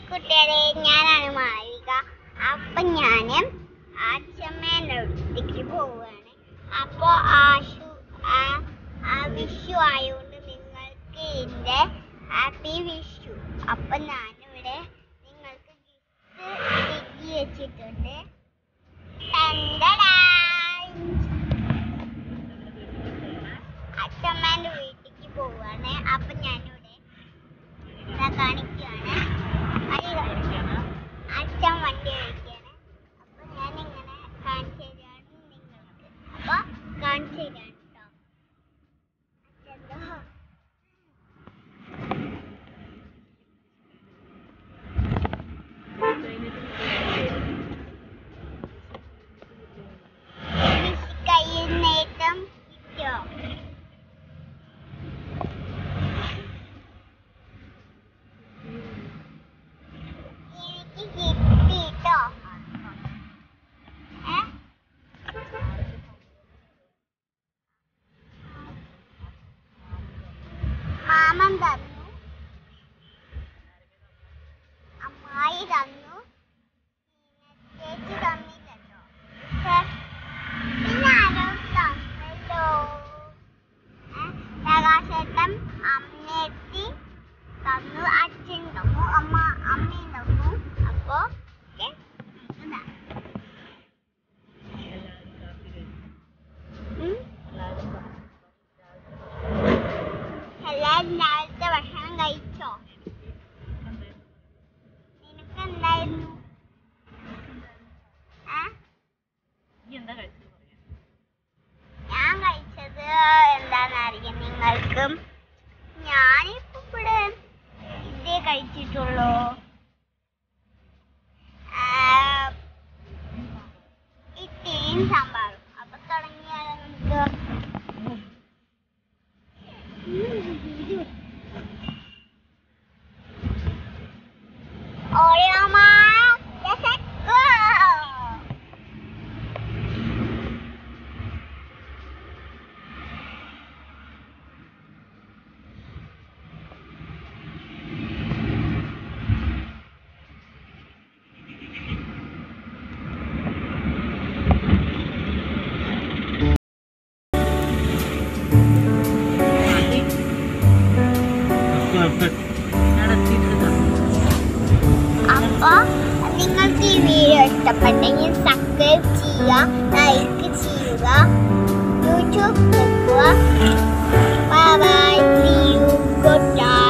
കുട്ടികളെ ഞാനാണ് മാലിക അപ്പൊ ഞാന് അച്ഛമ്മേന്റെ അടുത്തേക്ക് പോവുകയാണ് അപ്പൊ ആശു ആ ആ വിഷു ആയതുകൊണ്ട് നിങ്ങൾക്ക് എന്റെ ഹാപ്പി വിഷു അപ്പൊ ഞാനിവിടെ നിങ്ങൾക്ക് ഗിഫ്റ്റ് കിട്ടി വെച്ചിട്ടുണ്ട് ടണ്ടടായ്. അച്ഛമ്മേന്റെ വീട്ടിലേക്ക് പോവാണ് അപ്പൊ ഞാനിവിടെ ഇതാ കാണിക്കുകയാണ് അരി അച്ഛൻ വണ്ടി കഴിക്കാണ് അപ്പൊ ഞാൻ ഇങ്ങനെ കാണിച്ചു തരാണ് നിങ്ങൾക്ക് അപ്പൊ കാണിച്ചു തരാണ് കേട്ടോ അച്ഛൻ കയ്യിൽ നേട്ടം കിട്ടോ എനിക്ക് കിട്ടിട്ടോ ഏ മാമൻ തന്നു അമ്മായി തന്നു പിന്നെ ചേച്ചി തന്നില്ലല്ലോ പക്ഷേ പിന്നെ ആരോ തന്നല്ലോ ഏ? പ്രകാശേട്ടൻ അമ്മയെത്തി തന്നു അച്ഛൻ തന്നു അമ്മ അമ്മയും തന്നു അപ്പോ ഒക്കെ ഇതാ. ഉം. എല്ലാരും രാവിലത്തെ ഭക്ഷണം കഴിച്ചോ നിനക്ക് എന്തായിരുന്നു ഏ ഞാൻ കഴിച്ചത് എന്താണെന്നറിയാം നിങ്ങൾക്ക് ഞാനിപ്പോ ഇവിടെ ഇതേ കഴിച്ചിട്ടുള്ളൂ ആ, ഇഡ്ഡലിയും സാമ്പാറും അപ്പൊ തുടങ്ങിയാലോ നമുക്ക് ഓയോമാ let's go അപ്പൊ നിങ്ങൾക്ക് ഈ വീഡിയോ ഇഷ്ടപ്പെട്ടെങ്കിൽ സബ്സ്ക്രൈബ് ചെയ്യുക ലൈക്ക് ചെയ്യുക യൂട്യൂബ് നോക്കുക bye bye see you good by